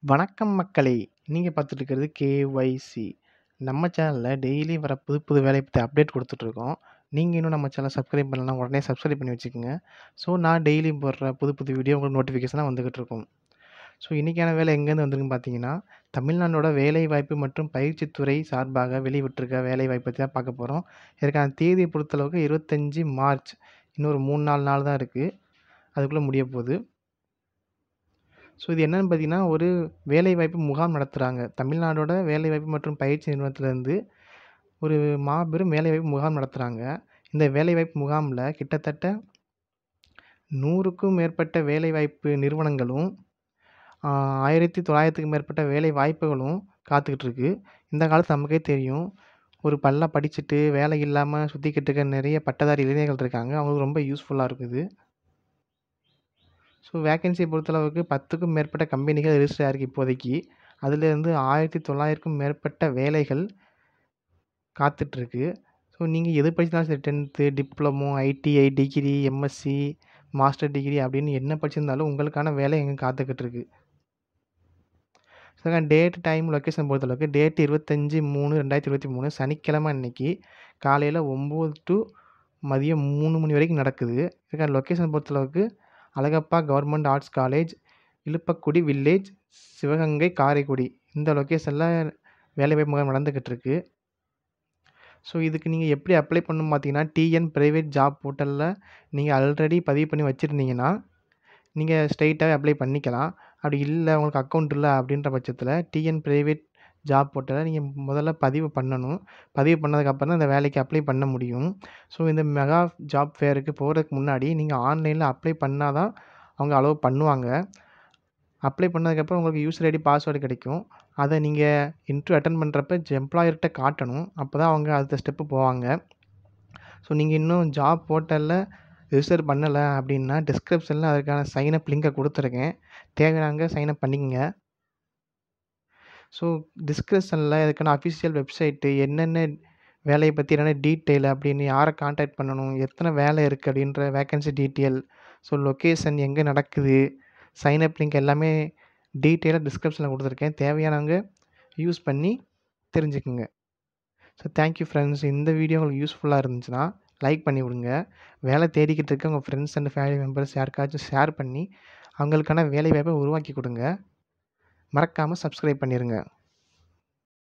வணக்கம் மக்களே! நீங்க பார்த்துட்டு இருக்கிறது கேஒய்சி. நம்ம சேனல்ல டெய்லி வர புது புது வேலைய பத்தி அப்டேட் குடுத்துட்ருக்கோம். நீங்க இன்னும் நம்ம சேனல சப்ஸ்கிரைப் பண்ணலனா உடனே சப்ஸ்கிரைப் பண்ணி வச்சுக்கங்க. ஸோ நான் டெய்லியும் போடுற புது புது வீடியோ உங்களுக்கு நோட்டிஃபிகேஷனா வந்துகிட்டு இருக்கும். ஸோ இன்னைக்கான வேலை எங்கேருந்து வந்திருக்குன்னு பார்த்தீங்கன்னா, தமிழ்நாடோட வேலைவாய்ப்பு மற்றும் பயிற்சித் துறை சார்பாக வெளிவிட்டிருக்க வேலைவாய்ப்பு பத்தி தான் பார்க்க போறோம். இதற்கான தேதிய பொறுத்தளவுக்கு 25 மார்ச். இன்னும் ஒரு 3, 4 நாள் தான் இருக்கு. அதுக்குள்ள முடிய போது. ஸோ இது என்னன்னு பார்த்தீங்கன்னா, ஒரு வேலைவாய்ப்பு முகாம் நடத்துறாங்க. தமிழ்நாடோட வேலைவாய்ப்பு மற்றும் பயிற்சி நிறுவனத்திலேருந்து ஒரு மாபெரும் வேலைவாய்ப்பு முகாம் நடத்துறாங்க. இந்த வேலைவாய்ப்பு முகாம்ல கிட்டத்தட்ட 100க்கும் மேற்பட்ட வேலைவாய்ப்பு நிறுவனங்களும், ஆ 1900க்கும் மேற்பட்ட வேலை வாய்ப்புகளும் காத்துக்கிட்டு இருக்கு. இந்த காலத்துல நமக்கே தெரியும். ஒரு பல்லா படிச்சுட்டு வேலை இல்லாம சுத்திக்கிட்டு இருக்க நெறைய பட்டதாரி இளைஞர்கள் இருக்காங்க. அவங்களுக்கு ரொம்ப யூஸ்ஃபுல்லா இருக்கும் இது. ஸோ வேக்கன்சிய பொறுத்தளவுக்கு 10க்கும் மேற்பட்ட கம்பெனிகள் ரிஜிஸ்டர் ஆயிருக்கு இப்போதைக்கு. அதிலேருந்து 1900க்கும் மேற்பட்ட வேலைகள் காத்துட்ருக்கு. ஸோ நீங்க எது படிச்சிருந்தாலும் சரி 10த்து, diploma, ITI, degree, MSc, master degree அப்படின்னு என்ன படிச்சிருந்தாலும் உங்களுக்கான வேலை இங்க காத்துக்கிட்டு இருக்கு. ஸோ டேட், டைம், லொகேஷன் பொறுத்தளவுக்கு டேட் 25/3/2023 சனிக்கிழமை அன்னைக்கு காலையில 9 டூ மதியம் 3 மணி வரைக்கும் நடக்குது. இதுக்கான லொகேஷன் பொறுத்தளவுக்கு Alagappa government arts college, Iluppakudi village, Sivaganga, Karaikudi. இந்த லொகேஷன்ல வேலைவாய்ப்பு முகாம் நடந்துகிட்டு இருக்கு. ஸோ இதுக்கு நீங்க எப்படி அப்ளை பண்ணணும்னு பார்த்தீங்கன்னா, டிஎன் பிரைவேட் ஜாப் போர்ட்டல்ல நீங்க ஆல்ரெடி பதிவு பண்ணி வச்சிருந்தீங்கன்னா, நீங்க ஸ்ட்ரெயிட்டாவே அப்ளை பண்ணிக்கலாம். அப்படி இல்ல உங்களுக்கு அக்கவுண்ட் இல்ல அப்படின்ற பட்சத்தில டிஎன் பிரைவேட் ஜாப் போர்ட்டல்ல நீங்க முதல்ல பதிவு பண்ணணும். பதிவு பண்ணதுக்கப்புறம் தான் இந்த வேலைக்கு அப்ளை பண்ண முடியும். ஸோ இந்த மெகா ஜாப் ஃபேருக்கு போறதுக்கு முன்னாடி நீங்க ஆன்லைன்ல அப்ளை பண்ணா தான் அவங்க அலோவ் பண்ணுவாங்க. அப்ளை பண்ணதுக்கப்புறம் உங்களுக்கு யூசர் ஐடி, பாஸ்வேர்ட் கிடைக்கும். அத நீங்க இன்டர்வியூ அட்டெண்ட் பண்றப்ப எம்ப்ளாயர்ட்ட காட்டணும். அப்பதான் அவங்க அடுத்த ஸ்டெப் போவாங்க. ஸோ நீங்க இன்னும் ஜாப் போர்ட்டல்ல ரிஜிஸ்டர் பண்ணல அப்படின்னா, டிஸ்கிரிப்ஷன்ல அதற்கான சைன் அப் லிங்க குடுத்துருக்கேன். தேவையானவங்க சைன் அப் பண்ணிக்கங்க. ஸோ டிஸ்கிரிப்ஷன்ல இதுக்கான அஃபிஷியல் வெப்சைட் என்னென்ன வேலைய பத்தி என்னென்ன டீட்டெயில் அப்படின்னு யார கான்டாக்ட் பண்ணணும், எத்தன வேலை இருக்கு அப்படின்ற வேக்கன்சி டீட்டெயில், ஸோ லொகேஷன் எங்க நடக்குது, சைன் அப் லிங்க் எல்லாமே டீட்டெயிலா டிஸ்கிரிப்ஷன்ல குடுத்துருக்கேன். தேவையானவங்க யூஸ் பண்ணி தெரிஞ்சுக்கங்க. So thank you friends. இந்த வீடியோ உங்களுக்கு யூஸ்ஃபுல்லா இருந்துச்சுன்னா, லைக் பண்ணி விடுங்க. வேலை தேடிக்கிட்டு இருக்க உங்க ஃபிரெண்ட்ஸ் அண்ட் ஃபேமிலி மெம்பர்ஸ் யாருக்காச்சும் ஷேர் பண்ணி அவங்களுக்கான வேலைவாய்ப்ப உருவாக்கி குடுங்க. மறக்காம சப்ஸ்கிரைப் பண்ணிருங்க.